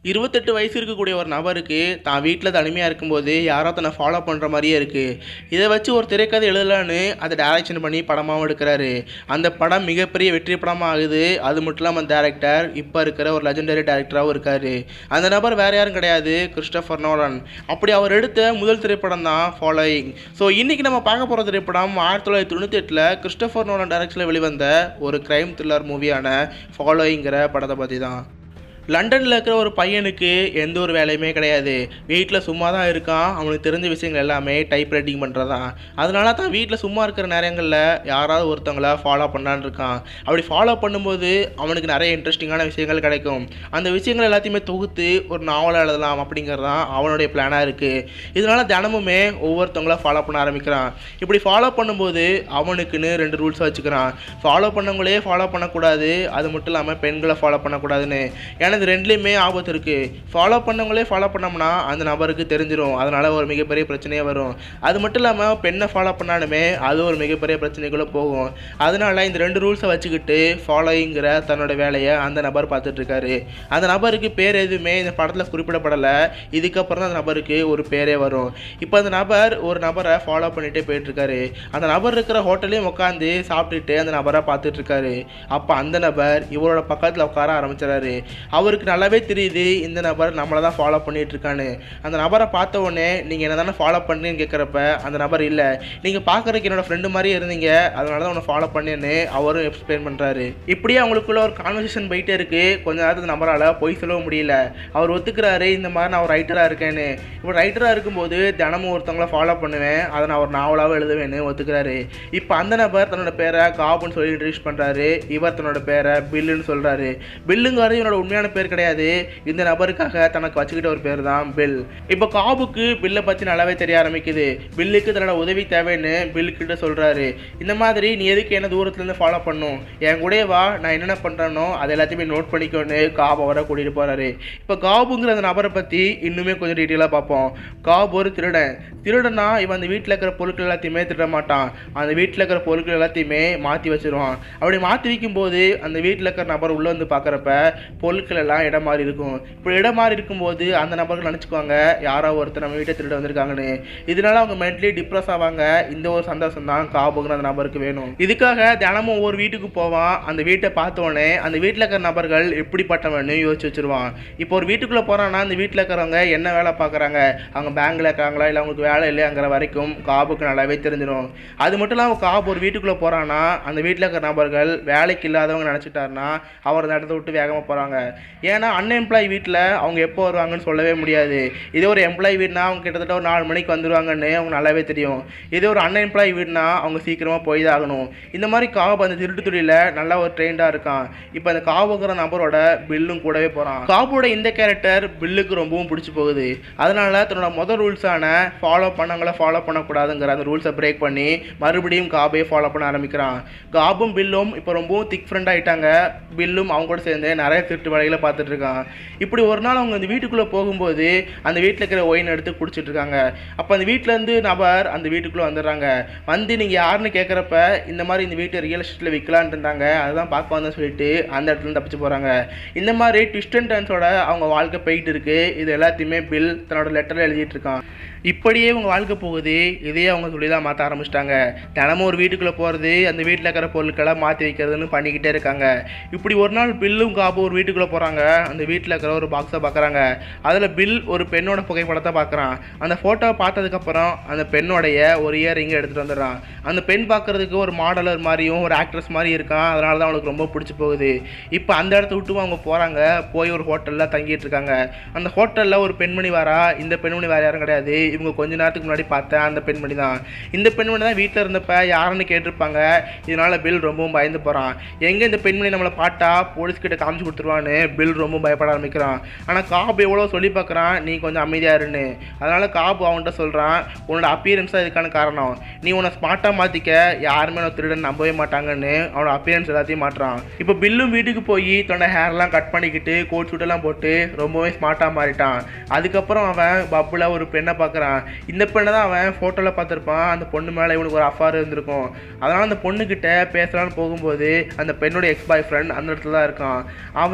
இருபத்தெட்டு வயசு இருக்கக்கூடிய ஒரு நபருக்கு தான் வீட்டில் தனிமையாக இருக்கும்போது யாரோ தன்னை ஃபாலோ பண்ணுற மாதிரியே இருக்குது இதை வச்சு ஒரு திரைக்கதை எழுதலான்னு அதை டைரக்ஷன் பண்ணி படமாகவும் எடுக்கிறாரு அந்த படம் மிகப்பெரிய வெற்றி படமாக ஆகுது அது மட்டும் இல்லாமல் டேரக்டர் இப்போ இருக்கிற ஒரு லெஜெண்டரி டேரக்டராகவும் இருக்கார் அந்த நபர் வேறு யாரும் கிடையாது கிறிஸ்டபர் நோலன் அப்படி அவர் எடுத்த முதல் திரைப்படம் தான் ஃபாலோயிங் ஸோ இன்றைக்கி நம்ம பார்க்க போகிற திரைப்படம் ஆயிரத்தி தொள்ளாயிரத்தி தொண்ணூற்றி எட்டில் கிறிஸ்டபர் நோலன் டைரக்ஷனில் வெளிவந்த ஒரு கிரைம் த்ரில்லர் மூவியான ஃபாலோயிங்கிற படத்தை பற்றி தான் லண்டனில் இருக்கிற ஒரு பையனுக்கு எந்த ஒரு வேலையுமே கிடையாது வீட்டில் சும்மா தான் இருக்கான் அவனுக்கு தெரிஞ்ச விஷயங்கள் எல்லாமே டைப் ரைட்டிங் பண்ணுறதான் அதனால தான் வீட்டில் சும்மா இருக்கிற நேரங்களில் யாராவது ஒருத்தவங்கள ஃபாலோ பண்ணலான்னு இருக்கான் அப்படி ஃபாலோ பண்ணும்போது அவனுக்கு நிறைய இன்ட்ரெஸ்டிங்கான விஷயங்கள் கிடைக்கும் அந்த விஷயங்கள் எல்லாத்தையுமே தொகுத்து ஒரு நாவலாக எழுதலாம் அப்படிங்கிறது தான் அவனுடைய பிளானாக இருக்குது இதனால் தினமுமே ஒவ்வொருத்தவங்கள ஃபாலோ பண்ண ஆரம்பிக்கிறான் இப்படி ஃபாலோ பண்ணும்போது அவனுக்குன்னு ரெண்டு ரூல்ஸ் வச்சுக்கிறான் ஃபாலோ பண்ணவங்களே ஃபாலோ பண்ணக்கூடாது அது மட்டும் இல்லாமல் பெண்களை ஃபாலோ பண்ணக்கூடாதுன்னு ஏன்னா இது ரெண்டுலேயுமே ஆபத்து இருக்குது ஃபாலோ பண்ணவங்களே ஃபாலோ பண்ணோம்னா அந்த நபருக்கு தெரிஞ்சிடும் அதனால் ஒரு மிகப்பெரிய பிரச்சனையே வரும் அது மட்டும் இல்லாமல் பெண்ணை ஃபாலோ பண்ணாலுமே அது ஒரு மிகப்பெரிய பிரச்சனைக்குள்ளே போகும் அதனால இந்த ரெண்டு ரூல்ஸை வச்சுக்கிட்டு ஃபாலோயிங்கிற தன்னோட வேலையை அந்த நபர் பார்த்துட்டு இருக்காரு அந்த நபருக்கு பேர் எதுவுமே இந்த படத்தில் குறிப்பிடப்படலை இதுக்கப்புறம் தான் அந்த நபருக்கு ஒரு பேரே வரும் இப்போ அந்த நபர் ஒரு நபரை ஃபாலோ பண்ணிகிட்டே போயிட்டுருக்காரு அந்த நபர் இருக்கிற ஹோட்டலையும் உட்காந்து சாப்பிட்டுட்டு அந்த நபரை பார்த்துட்டு இருக்காரு அப்போ அந்த நபர் இவரோட பக்கத்தில் உட்கார ஆரம்பிச்சிடறாரு அவருக்கு நல்லாவே தெரியுது இந்த நபர் நம்மளை தான் ஃபாலோ பண்ணிட்டு இருக்கான்னு அந்த நபரை பார்த்த உடனே நீங்கள் என்ன தானே ஃபாலோ பண்ணீங்கன்னு கேட்குறப்ப அந்த நபர் இல்லை நீங்கள் பார்க்குறதுக்கு என்னோட ஃப்ரெண்டு மாதிரியே இருந்தீங்க அதனால தான் உன்னை ஃபாலோ பண்ணேன்னு அவரும் எக்ஸ்பிளைன் பண்ணுறாரு இப்படியே அவங்களுக்குள்ள ஒரு கான்வர்சேஷன் போயிட்டே இருக்கு கொஞ்ச நேரத்துக்கு நபரால் பொய் சொல்லவும் முடியல அவர் ஒத்துக்கிறாரு இந்த மாதிரி நான் ஒரு ரைட்டராக இருக்கேன்னு இப்போ ரைட்டராக இருக்கும்போது தினமும் ஒருத்தவங்கள ஃபாலோ பண்ணுவேன் அதை நான் ஒரு நாவலாகவும் எழுதுவேன்னு ஒத்துக்கிறாரு இப்போ அந்த நபர் தன்னோட பேரை காபுன்னு சொல்லி இன்ட்ரடியூஸ் பண்ணுறாரு இவர் தன்னோட பேரை பில்லுன்னு சொல்கிறாரு பில்லுங்கிறது இவனோட உண்மையான பேர் கிடையாது இந்த நபருக்காக தனக்கு வச்சுக்கிட்ட ஒரு பேர் தான் பில் இப்போ காபுக்கு பில்லை பற்றி நல்லாவே தெரிய ஆரம்பிக்குது பில்லுக்கு தன்னோட உதவி தேவைன்னு பில் கிட்ட சொல்கிறாரு இந்த மாதிரி நீ எதுக்கு என்ன தூரத்துலேருந்து ஃபாலோ பண்ணும் என் கூடயே வா நான் என்னென்ன பண்ணுறேனோ அது எல்லாத்தையுமே நோட் பண்ணிக்கோன்னு காப் அவரை கூட்டிகிட்டு போகிறாரு இப்போ காபுங்கிற அந்த நபரை பற்றி இன்னுமே கொஞ்சம் டீட்டெயிலாக பார்ப்போம் காப் ஒரு திருடன் திருடனா இவன் அந்த வீட்டில் இருக்கிற பொருட்கள் எல்லாத்தையுமே திருட மாட்டான் அந்த வீட்டில் இருக்கிற பொருட்கள் எல்லாத்தையுமே மாற்றி வச்சிருவான் அப்படி மாற்றி வைக்கும்போது அந்த வீட்டில் இருக்கிற நபர் உள்ளே வந்து பார்க்குறப்ப பொருட்கள் எல்லாம் இடம் மாறி இருக்கும் இப்படி இடம் மாறி இருக்கும்போது அந்த நபர்கள் நினச்சிக்குவாங்க யாரோ ஒருத்தர் நம்ம வீட்டை திருட வந்திருக்காங்கன்னு இதனால அவங்க மென்டலி டிப்ரெஸ் ஆவாங்க இந்த ஒரு சந்தோஷம் தான் காபுங்கிற அந்த நபருக்கு வேணும் இதுக்காக தினமும் ஒவ்வொரு வீட்டுக்கு போவான் அந்த வீட்டை பார்த்த உடனே அந்த வீட்டில் இருக்கிற நபர்கள் எப்படிப்பட்டவன்னு யோசிச்சு வச்சிருவான் இப்போ ஒரு வீட்டுக்குள்ளே போகிறான்னா அந்த வீட்டில் இருக்கிறவங்க என்ன வேலை பார்க்குறாங்க அவங்க பேங்க்ல இருக்காங்களா இல்லை அவங்களுக்கு வேலை இல்லையாங்கிற வரைக்கும் காபுக்கு நல்லாவே தெரிஞ்சிடும் அது மட்டும் இல்லாமல் காபு ஒரு வீட்டுக்குள்ளே போகிறான்னா அந்த வீட்டில் இருக்கிற நபர்கள் வேலைக்கு இல்லாதவங்க நினச்சிட்டாருன்னா அவர் அந்த இடத்த விட்டு வேகமாக போகிறாங்க ஏன்னா அன்எம்ப்ளாய் வீட்டில் அவங்க எப்போ வருவாங்கன்னு சொல்லவே முடியாது இதே ஒரு எம்ப்ளாய் வீடுனா அவங்க கிட்டத்தட்ட ஒரு நாலு மணிக்கு வந்துருவாங்கன்னு அவங்க நல்லாவே தெரியும் இதே ஒரு அன்எம்ப்ளாய் வீடுனா அவங்க சீக்கிரமாக போய் தான் ஆகணும் இந்த மாதிரி காபு அந்த திருட்டு துளியில் நல்லா ஒரு ட்ரெயின்டாக இருக்கான் இப்போ அந்த காபுங்கிற நபரோட பில்லும் கூடவே போகிறான் காபோட இந்த கேரக்டர் பில்லுக்கு ரொம்பவும் பிடிச்சி போகுது அதனால தன்னோட முதல் ரூல்ஸான ஃபாலோ பண்ணவங்கள ஃபாலோ பண்ணக்கூடாதுங்கிற அந்த ரூல்ஸை பிரேக் பண்ணி மறுபடியும் காபையே ஃபாலோ பண்ண ஆரம்பிக்கிறான் காபும் பில்லும் இப்போ ரொம்பவும் திக் ஃப்ரெண்ட் ஆகிட்டாங்க பில்லும் அவங்க கூட சேர்ந்து நிறைய திருட்டு வேலைகளை பார்த்துட்டு இருக்கான் இப்படி ஒரு நாள் அவங்க அந்த வீட்டுக்குள்ளே போகும்போது அந்த வீட்டில் இருக்கிற ஒயின் எடுத்து குடிச்சிட்டு இருக்காங்க அப்போ அந்த வீட்டிலேருந்து நபர் அந்த வீட்டுக்குள்ளே வந்துடுறாங்க வந்து நீங்கள் யாருன்னு கேட்குறப்ப இந்த மாதிரி இந்த வீட்டை ரியல் எஸ்டேட்டில் விற்கலான்ட்டு இருந்தாங்க அதுதான் பார்க்க வந்தேன்னு சொல்லிட்டு அந்த இடத்துல இருந்து தப்பிச்சு போகிறாங்க இந்த மாதிரி ட்விஸ்ட் அண்ட் டர்ன்ஸோட அவங்க வாழ்க்கை போயிட்டு இருக்கு இது எல்லாத்தையுமே பில் தன்னோட லெட்டரில் எழுதிட்டு இருக்கான் இப்படியே இவங்க வாழ்க்கை போகுது இதையே அவங்க தொழிலாக மாற்ற ஆரம்பிச்சிட்டாங்க தினமும் ஒரு வீட்டுக்குள்ளே போகிறது அந்த வீட்டில் இருக்கிற பொருட்களை மாற்றி வைக்கிறதுன்னு பண்ணிக்கிட்டே இருக்காங்க இப்படி ஒரு நாள் பில்லும் காப்பு ஒரு வீட்டுக்குள்ளே போகிறாங்க அந்த வீட்டில் இருக்கிற ஒரு பாக்ஸை பார்க்குறாங்க அதில் பில் ஒரு பெண்ணோட புகைப்படத்தை பார்க்குறான் அந்த ஃபோட்டோவை பார்த்ததுக்கப்புறம் அந்த பெண்ணோடைய ஒரு இயரிங்கை எடுத்துகிட்டு வந்துடுறான் அந்த பெண் பார்க்குறதுக்கு ஒரு மாடலர் மாதிரியும் ஒரு ஆக்ட்ரஸ் மாதிரி இருக்கான் அதனால தான் அவனுக்கு ரொம்ப பிடிச்சி போகுது இப்போ அந்த இடத்த விட்டு அவங்க போகிறாங்க போய் ஒரு ஹோட்டலில் தங்கிட்டு இருக்காங்க அந்த ஹோட்டலில் ஒரு பெண்மணி வரா இந்த பெண்மணி வேறு யாரும் கிடையாது இவங்க கொஞ்ச நேரத்துக்கு முன்னாடி பார்த்த அந்த பெண்மணி தான் இந்த பெண்மணி தான் வீட்டில் இருந்தப்ப யாருன்னு கேட்டிருப்பாங்க இதனால பில் ரொம்பவும் பயந்து போகிறான் எங்கே இந்த பெண்மணி நம்மளை பார்த்தா போலீஸ் கிட்ட காமிச்சு கொடுத்துருவான்னு பில் ரொம்ப பயப்பட ஆரம்பிக்கிறான் ஆனால் காபு எவ்வளோ சொல்லி பார்க்குறான் நீ கொஞ்சம் அமைதியா இருன்னு அதனால காபு அவன்கிட்ட சொல்கிறான் உன்னோட அப்பியரன்ஸ் தான் இதுக்கான காரணம் நீ உன்னை ஸ்மார்ட்டாக மாற்றிக்க யாருமே உன்னை திருடன் நம்பவே மாட்டாங்கன்னு அவனோட அப்பியரன்ஸ் எல்லாத்தையும் மாட்டுறான் இப்போ பில்லும் வீட்டுக்கு போய் தன்னோட ஹேர்லாம் கட் பண்ணிக்கிட்டு கோட் சூட்டெல்லாம் போட்டு ரொம்பவே ஸ்மார்ட்டாக மாறிட்டான் அதுக்கப்புறம் அவன் பப்பில் ஒரு பெண்ணை பார்க்குறான் இந்த பெண்ணை தான் அவன் ஃபோட்டோவில் பார்த்துருப்பான் அந்த பொண்ணு மேலே இவனுக்கு ஒரு அஃபார் இருந்திருக்கும் அதனால் அந்த பொண்ணுக்கிட்ட பேசலான்னு போகும்போது அந்த பெண்ணோட எக்ஸ் பாய் ஃப்ரெண்ட் அந்த இடத்துல தான் இருக்கான் அவன் அவளை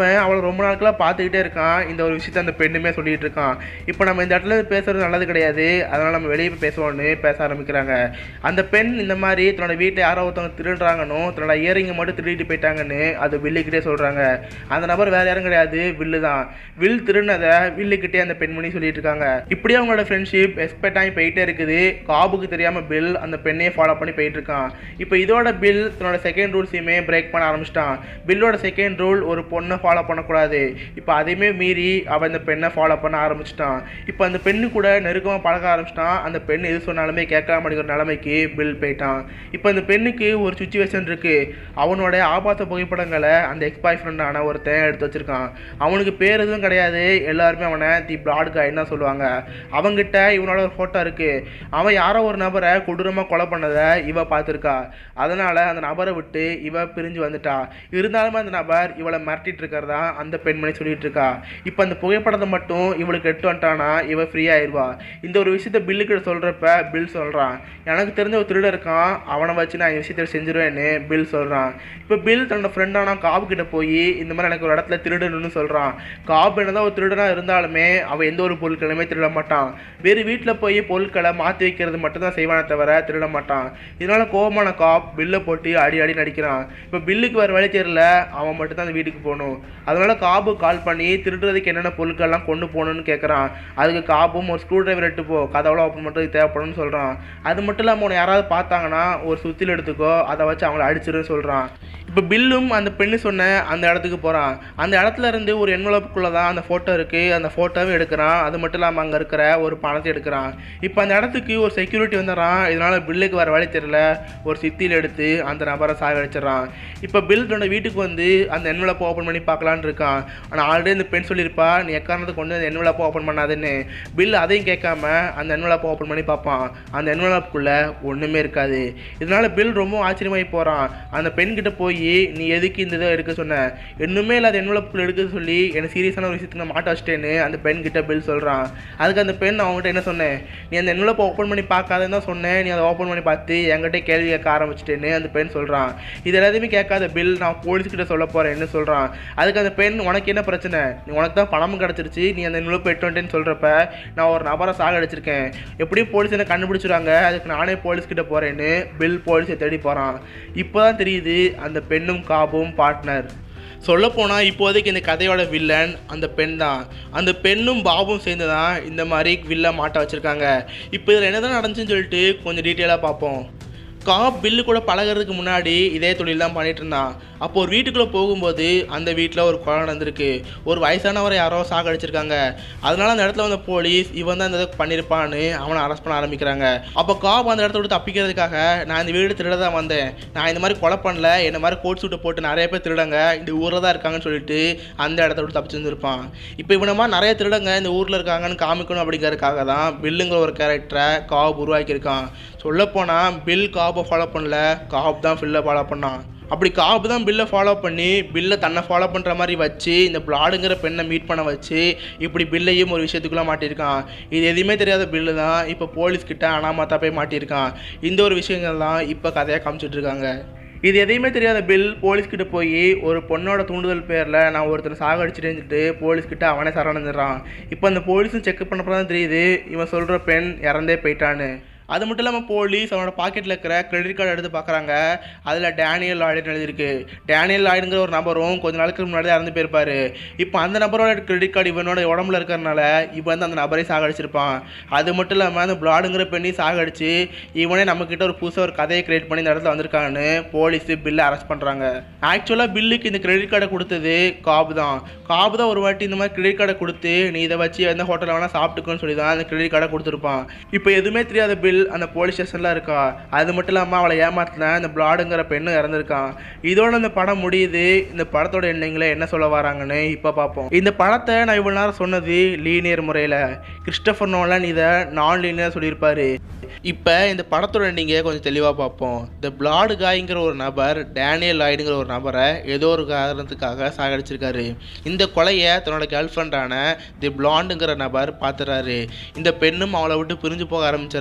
ரொம்ப நாட்களாக பார்த்துக்கிட்டே இருக்கான் இந்த ஒரு விஷயத்த அந்த பெண்ணுமே சொல்லிட்டு இருக்கான் இப்போ நம்ம இந்த இடத்துல இருந்து பேசுறது நல்லது கிடையாது அதனால் நம்ம வெளியே போய் பேசுவோம்னு பேச ஆரம்பிக்கிறாங்க அந்த பெண் இந்த மாதிரி தன்னோட வீட்டை யாரோ ஒருத்தவங்க திருடுறாங்கன்னு தன்னோட இயரிங்கை மட்டும் திருடிட்டு போயிட்டாங்கன்னு அது வில்லுக்கிட்டே சொல்கிறாங்க அந்த நபர் வேற யாரும் கிடையாது வில்லு தான் வில் திருடினதை வில்லுக்கிட்டே அந்த பெண்மணி சொல்லிட்டு இருக்காங்க இப்படியே அவங்களோட ஃப்ரெண்ட்ஷிப் எக்ஸ்பெக்ட் ஆகி போயிட்டே இருக்குது காபுக்கு தெரியாமல் பில் அந்த பெண்ணையே ஃபாலோ பண்ணி போயிட்டு இருக்கான் இப்போ இதோட பில் தன்னோட செகண்ட் ரூல்ஸையுமே பிரேக் பண்ண ஆரம்பிச்சிட்டான் பில்லோட செகண்ட் ரூல் ஒரு பொண்ணை ஃபாலோ பண்ணக்கூடாது இப்போ அதையுமே மீறி அவன் அந்த பெண்ணை ஃபாலோ பண்ண ஆரம்பிச்சிட்டான் இப்போ அந்த பெண்ணு கூட நெருக்கமாக பழக ஆரம்பிச்சிட்டான் அந்த பெண் எது சொன்னாலுமே கேட்காம அப்படிங்கிற நிலைமைக்கு பில் போயிட்டான் இப்போ அந்த பெண்ணுக்கு ஒரு சுச்சுவேஷன் இருக்கு அவனோட ஆபாச புகைப்படங்களை அந்த எக்ஸ் பாய் ஃப்ரெண்டான ஒருத்தன் எடுத்து வச்சிருக்கான் அவனுக்கு பேர் எதுவும் கிடையாது எல்லாருமே அவனை தி பிளாட் காயின்னு தான் சொல்லுவாங்க அவங்கிட்ட இவனோட ஒரு ஃபோட்டோ இருக்கு அவன் யாரோ ஒரு நபரை கொடூரமாக கொலை பண்ணதை இவ பார்த்துருக்கா அதனால அந்த நபரை விட்டு இவ பிரிஞ்சு வந்துட்டா இருந்தாலுமே அந்த நபர் இவளை மிரட்டிட்டு இருக்கிறதா அந்த பெண்மணி சொல்லிட்டு இருக்கா இப்போ அந்த புகைப்படத்தை மட்டும் இவளுக்கு எட்டு வந்துட்டானா இவ ஃப்ரீ ஆயிடுவா இந்த ஒரு விஷயத்த பில்லுக்கிட்ட சொல்கிறப்ப பில் சொல்கிறான் எனக்கு தெரிஞ்ச ஒரு திருடன் இருக்கான் அவனை வச்சு நான் இந்த விஷயத்த செஞ்சிருவேன்னு பில் சொல்கிறான் இப்போ பில் தன்னோட ஃப்ரெண்டான காபு கிட்ட போய் இந்த மாதிரி எனக்கு ஒரு இடத்துல திருடணும்னு சொல்கிறான் காபு என்னதான் ஒரு திருடனாக இருந்தாலுமே அவன் எந்த ஒரு பொருட்களுமே திருட மாட்டான் வேறு வீட்டில் போய் பொருட்களை மாற்றி வைக்கிறது மட்டும்தான் செய்வானே தவிர திருட மாட்டான் இதனால கோபமான காப் பில்லை போட்டு அடி அடி நடிக்கிறான் இப்போ பில்லுக்கு வேறு வழி தெரியல அவன் மட்டும் தான் அந்த வீட்டுக்கு போகணும் அதனால காபு கால் பண்ணி திருடுறதுக்கு என்னென்ன பொருட்கள்லாம் கொண்டு போகணும்னு கேட்குறான் அதுக்கு காபும் ஒரு ஸ்க்ரூ டிரைவர் எடுத்து போ கதவுல ஓப்பன் பண்ணுறதுக்கு தேவைப்படும்னு சொல்கிறான் அது மட்டும் இல்லாமல் உன்னை யாராவது பார்த்தாங்கன்னா ஒரு சுத்தியில் எடுத்துக்கோ அதை வச்சு அவங்கள அடிச்சிருன்னு சொல்கிறான் இப்போ பில்லும் அந்த பெண்ணு சொன்ன அந்த இடத்துக்கு போகிறான் அந்த இடத்துல இருந்து ஒரு என்வலப்புக்குள்ளே தான் அந்த ஃபோட்டோ இருக்குது அந்த ஃபோட்டோவும் எடுக்கிறான் அது மட்டும் இல்லாமல் அங்கே இருக்கிற ஒரு பணத்தை எடுக்கிறான் இப்போ அந்த இடத்துக்கு ஒரு செக்யூரிட்டி வந்துடுறான் இதனால் பில்லுக்கு வர வழி தெரியல ஒரு சித்தியில் எடுத்து அந்த நபரை சாகடிச்சிடறான் இப்போ பில் தன்னோட வீட்டுக்கு வந்து அந்த என்வலப்பை ஓப்பன் பண்ணி பார்க்கலான்னு இருக்கான் ஆனால் ஆல்ரெடி இந்த பெண் சொல்லியிருப்பா நீ எக்காரணத்தை கொண்டு அந்த என்வலப்பை ஓப்பன் பண்ணாதுன்னு பில் அதையும் கேட்காம அந்த என்வலப்பை ஓப்பன் பண்ணி பார்ப்பான் அந்த என்வலப்புக்குள்ளே ஒன்றுமே இருக்காது இதனால் பில் ரொம்ப ஆச்சரியமாகி போகிறான் அந்த பெண்கிட்ட போய் நீ எதுக்கு இந்த இதை எடுக்க சொன்ன இன்னுமே இல்லாத என்வலப்புக்குள்ள எடுக்க சொல்லி என்னை சீரியஸான ஒரு விஷயத்துக்கு நான் மாட்ட வச்சிட்டேன்னு அந்த பெண் கிட்ட பில் சொல்கிறான் அதுக்கு அந்த பெண் அவங்ககிட்ட என்ன சொன்னேன் நீ அந்த என்வலப்பை ஓப்பன் பண்ணி பார்க்காதன்னு தான் சொன்னேன் நீ அதை ஓப்பன் பண்ணி பார்த்து என்கிட்ட கேள்வி கேட்க ஆரம்பிச்சிட்டேன்னு அந்த பெண் சொல்கிறான் இது எல்லாத்தையுமே கேட்காத பில் நான் போலீஸ்கிட்ட சொல்ல போகிறேன்னு சொல்கிறான் அதுக்கு அந்த பெண் உனக்கு என்ன பிரச்சனை நீ உனக்கு தான் பணமும் கிடச்சிருச்சு நீ அந்த என்வலப்பை எட்டு வந்துட்டேன்னு சொல்கிறப்ப நான் ஒரு நபரை சாகடிச்சிருக்கேன் எப்படியும் போலீஸ் என்ன கண்டுபிடிச்சிருவாங்க அதுக்கு நானே போலீஸ்கிட்ட போகிறேன்னு பில் போலீஸை தேடி போகிறான் இப்போ தான் தெரியுது அந்த பெண்ணும் காபும் பார்ட்னர் சொல்லப்போனால் இப்போதைக்கு இந்த கதையோட வில்லன் அந்த பெண் தான் அந்த பெண்ணும் பாபும் சேர்ந்து தான் இந்த மாதிரி வில்ல மாட்ட வச்சுருக்காங்க இப்போ இதில் என்ன தான் நடந்துச்சுன்னு சொல்லிட்டு கொஞ்சம் டீட்டெயிலாக பார்ப்போம் காப் பில்லு கூட பழகுறதுக்கு முன்னாடி இதே தொழில் தான் பண்ணிட்டு இருந்தான் அப்போ ஒரு வீட்டுக்குள்ளே போகும்போது அந்த வீட்டில் ஒரு கொலை நடந்திருக்கு ஒரு வயசானவரை யாரோ சாகடிச்சிருக்காங்க அதனால அந்த இடத்துல வந்த போலீஸ் இவன் தான் இந்த இதை பண்ணியிருப்பான்னு அவனை அரெஸ்ட் பண்ண ஆரம்பிக்கிறாங்க அப்போ காப் அந்த இடத்த விட்டு தப்பிக்கிறதுக்காக நான் இந்த வீடு திருட தான் வந்தேன் நான் இந்த மாதிரி கொலை பண்ணல என்ன மாதிரி கோட் சூட்டை போட்டு நிறைய பேர் திருடங்க இந்த ஊரில் தான் இருக்காங்கன்னு சொல்லிட்டு அந்த இடத்த விட்டு தப்பிச்சு வந்திருப்பான் இப்போ இவன மாதிரி நிறைய திருடங்க இந்த ஊரில் இருக்காங்கன்னு காமிக்கணும் அப்படிங்கிறதுக்காக தான் பில்லுங்கிற ஒரு கேரக்டரை காப் உருவாக்கியிருக்கான் சொல்லப்போனால் பில் காப்பை ஃபாலோ பண்ணல காப் தான் ஃபில்லை ஃபாலோ பண்ணான் அப்படி காப்பு தான் பில்லை ஃபாலோ பண்ணி பில்லை தன்னை ஃபாலோ பண்ணுற மாதிரி வச்சு இந்த பிளாடுங்கிற பெண்ணை மீட் பண்ண வச்சு இப்படி பில்லையும் ஒரு விஷயத்துக்குள்ளே மாட்டியிருக்கான் இது எதுவுமே தெரியாத பில்லு தான் இப்போ போலீஸ்கிட்ட அனாமத்தா போய் மாட்டியிருக்கான் இந்த ஒரு விஷயங்கள் தான் இப்போ கதையாக காமிச்சிட்டு இருக்காங்க இது எதையுமே தெரியாத பில் போலீஸ்கிட்ட போய் ஒரு பொண்ணோட தூண்டுதல் பேரில் நான் ஒருத்தனை சாகடிச்சிட்டேன்னு போலீஸ்கிட்ட அவனே சரணடைஞ்சிடறான் இப்போ அந்த போலீஸும் செக் பண்ணப்போ தான் தெரியுது இவன் சொல்கிற பெண் இறந்தே போயிட்டான்னு அது மட்டும் இல்லாமல் போலீஸ் அவனோட பாக்கெட்டில் இருக்கிற கிரெடிட் கார்டு எடுத்து பார்க்குறாங்க அதில் டேனியல் லாய்டுன்னு எழுதியிருக்கு டேனியல் லாய்டுங்கிற ஒரு நபரும் கொஞ்ச நாளுக்கு முன்னாடி இறந்து போயிருப்பாரு இப்போ அந்த நபரோட கிரெடிட் கார்டு இவனோட உடம்புல இருக்கிறனால இவன் வந்து அந்த நபரை சாகடிச்சிருப்பான் அது மட்டும் இல்லாமல் அந்த பிளாடுங்கிற பெண்ணி சாகடிச்சு இவனே நம்மக்கிட்ட ஒரு புதுசாக ஒரு கதையை கிரியேட் பண்ணி இந்த இடத்துல வந்திருக்காங்கன்னு போலீஸ் பில்லை அரெஸ்ட் பண்ணுறாங்க ஆக்சுவலாக பில்லுக்கு இந்த கிரெடிட் கார்டை கொடுத்தது காபு தான் காபு தான் ஒரு வாட்டி இந்த மாதிரி கிரெடிட் கார்டை கொடுத்து நீ இதை வச்சு எந்த ஹோட்டலில் வேணால் சாப்பிட்டுக்கோன்னு சொல்லி தான் அந்த கிரெடிட் கார்டை கொடுத்துருப்பான் இப்போ எதுவுமே தெரியாத பில் அந்த போலீஸ் ஸ்டேஷனில் இருக்கா அது மட்டும் இல்லாமல் அவளை ஏமாத்தின இந்த பிளாடுங்கிற பெண்ணும் இறந்துருக்கான் இதோட இந்த படம் முடியுது இந்த படத்தோட எண்டிங்கில் என்ன சொல்ல வராங்கன்னு இப்போ பார்ப்போம் இந்த படத்தை நான் இவ்வளோ நேரம் சொன்னது லீனியர் முறையில் கிறிஸ்டபர் நோலன் இதை நான் லீனியர் சொல்லியிருப்பாரு இப்போ இந்த படத்தோட எண்டிங்கை கொஞ்சம் தெளிவாக பார்ப்போம் இந்த பிளாடு காய்ங்கிற ஒரு நபர் டேனியல் லாய்டுங்கிற ஒரு நபரை ஏதோ ஒரு காரணத்துக்காக சாகடிச்சிருக்காரு இந்த கொலையை தன்னோட கேர்ள் ஃப்ரெண்டான தி பிளாண்டுங்கிற நபர் பார்த்துறாரு இந்த பெண்ணும் அவளை விட்டு பிரிஞ்சு போக ஆரம்பிச்சிடறாரு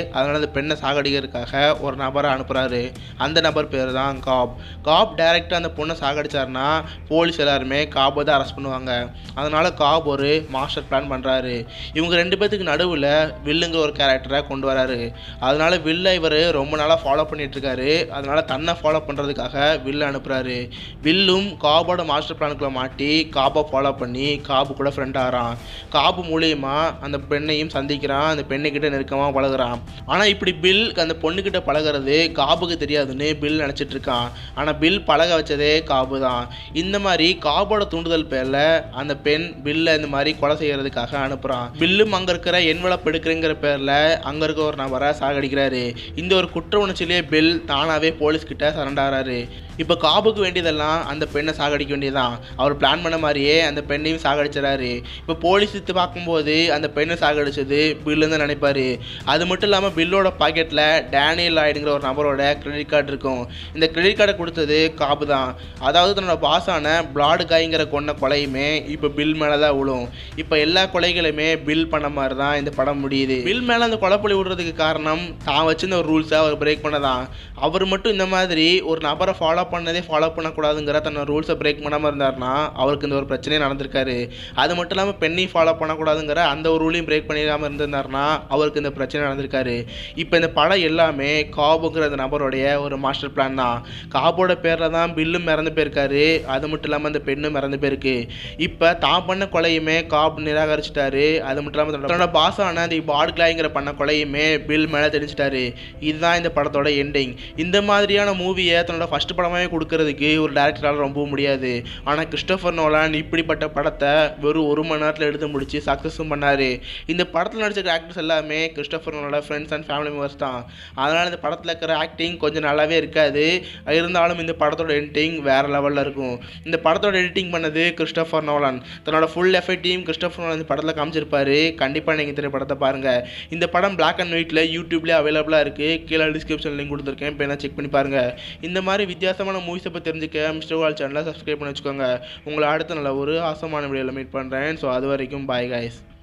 அதனால் அந்த பெண்ணை சாகடிக்கிறதுக்காக ஒரு நபரை அனுப்புகிறாரு அந்த நபர் பேர் தான் காப் காப் டைரெக்டாக அந்த பொண்ணை சாகடிச்சாருன்னா போலீஸ் எல்லாருமே காபை தான் அரெஸ்ட் பண்ணுவாங்க அதனால் காப் ஒரு மாஸ்டர் பிளான் பண்ணுறாரு இவங்க ரெண்டு பேத்துக்கு நடுவில் வில்லுங்கிற ஒரு கேரக்டரை கொண்டு வராரு அதனால வில்லை இவர் ரொம்ப நாளாக ஃபாலோ பண்ணிட்டு இருக்காரு அதனால தன்னை ஃபாலோ பண்ணுறதுக்காக வில்லை அனுப்புகிறாரு வில்லும் காபோட மாஸ்டர் பிளானுக்குள்ள மாட்டி காபை ஃபாலோ பண்ணி காபு கூட ஃப்ரெண்ட் ஆகிறான் காபு மூலியமா அந்த பெண்ணையும் சந்திக்கிறான் அந்த பெண்ணுக்கிட்ட நெருக்கமாக பழகுறான் ஆனால் இப்படி பில் அந்த பொண்ணுக்கிட்ட பழகுறது காபுக்கு தெரியாதுன்னு பில் நினச்சிட்டு இருக்கான் ஆனால் பில் பழக வச்சதே காபு தான் இந்த மாதிரி காபோட தூண்டுதல் பேரில் அந்த பெண் பில்லை இந்த மாதிரி கொலை செய்யறதுக்காக அனுப்புகிறான் பில்லும் அங்கே இருக்கிற என்வலப் எடுக்கிறங்கிற பேரில் அங்கே இருக்க ஒரு நபரை சாகடிக்கிறாரு இந்த ஒரு குற்ற உணர்ச்சியிலே பில் தானாகவே போலீஸ் கிட்ட சரண்டாகிறாரு இப்போ காபுக்கு வேண்டியதெல்லாம் அந்த பெண்ணை சாகடிக்க வேண்டியதுதான் அவர் பிளான் பண்ண மாதிரியே அந்த பெண்ணையும் சாகடிச்சிடறாரு இப்போ போலீஸ் எடுத்து பார்க்கும்போது அந்த பெண்ணை சாகடிச்சது பில்லுன்னு தான் நினைப்பாரு அது மட்டும் இல்லாமல் பில்லோட பாக்கெட்டில் டேனியல் ஆயிடுங்கிற ஒரு நபரோட கிரெடிட் கார்டு இருக்கும் இந்த கிரெடிட் கார்டை கொடுத்தது காபு தான் அதாவது தன்னோட பாஸான பிளாடு காய்ங்கிற கொண்ட கொலையுமே இப்போ பில் மேலே தான் விழும் இப்போ எல்லா கொலைகளுமே பில் பண்ண மாதிரி தான் இந்த படம் முடியுது பில் மேலே அந்த கொலைப்பொழி விடுறதுக்கு காரணம் தான் வச்சிருந்த ஒரு ரூல்ஸை அவர் பிரேக் பண்ணதான் அவர் மட்டும் இந்த மாதிரி ஒரு நபரை ஃபாலோ பண்ணதே ஃபாலோ பண்ணக்கூடாதுங்கிற தன்னோட ரூல்ஸை பிரேக் பண்ணாமல் இருந்தாருன்னா அவருக்கு இந்த ஒரு பிரச்சனையே நடந்திருக்காரு அது மட்டும் இல்லாமல் பெண்ணையும் ஃபாலோ பண்ணக்கூடாதுங்கிற அந்த ஒரு ரூலையும் பிரேக் பண்ணிடாமல் இருந்திருந்தாருன்னா அவருக்கு இந்த பிரச்சனை நடந்திருக்காரு இப்போ இந்த படம் எல்லாமே காபுங்கிற அந்த நபருடைய ஒரு மாஸ்டர் பிளான் தான் காபோட பேரில் தான் பில்லும் இறந்து போயிருக்காரு அது மட்டும் இல்லாமல் அந்த பெண்ணும் இறந்து போயிருக்கு இப்போ தான் பண்ண கொலையுமே காப் நிராகரிச்சிட்டாரு அது மட்டும் இல்லாமல் தன்னோட- தன்னோட பாஸான அந்த பாட்கிளாய்ங்கிற பண்ண கொலையுமே பில் மேலே தெரிஞ்சிட்டாரு இதுதான் இந்த படத்தோட எண்டிங் இந்த மாதிரியான மூவியை தன்னோட ஃபர்ஸ்ட் படமாகவே கொடுக்கறதுக்கு ஒரு டேரக்டரால் ரொம்ப முடியாது ஆனால் கிறிஸ்டோஃபர் நோலான் இப்படிப்பட்ட படத்தை வெறும் ஒரு மணி நேரத்தில் எடுத்து முடிச்சு சக்ஸஸும் பண்ணார் இந்த படத்தில் நடிச்ச ஆக்டர்ஸ் எல்லாமே கிறிஸ்டோஃபர் நோலோட ஃப்ரெண்ட்ஸ் அண்ட் ஃபேமிலி மெம்பர்ஸ் தான் அதனால் இந்த படத்தில் இருக்கிற ஆக்டிங் கொஞ்சம் நல்லாவே இருக்காது இருந்தாலும் இந்த படத்தோட எடிட்டிங் வேறு லெவலில் இருக்கும் இந்த படத்தோட எடிட்டிங் பண்ணது கிறிஸ்டோஃபர் நோலான் தன்னோட ஃபுல் எஃபெக்டையும் கிறிஸ்டோஃபர் நோலான் இந்த படத்தில் காமிச்சிருப்பாரு கண்டிப்பாக நீங்கள் இந்த படத்தை பாருங்கள் இந்த படம் Black அண்ட் ஒயிட்டில் யூடியூப்லேயே அவைலபிளாக இருக்குது கீழே டிஸ்கிரிப்ஷன் லிங்க் கொடுத்துருக்கேன் இப்போ என்ன செக் பண்ணி பாருங்கள் இந்த மாதிரி வித்தியாசமான மூவிஸை பற்றி தெரிஞ்சுக்க மிஸ்டர் வால் சேனலை சப்ஸ்கிரைப் பண்ணி வச்சுக்கோங்க உங்களை அடுத்த நல்ல ஒரு ஆசமான வீடியோவில் மீட் பண்ணுறேன் ஸோ அது வரைக்கும் பாய் guys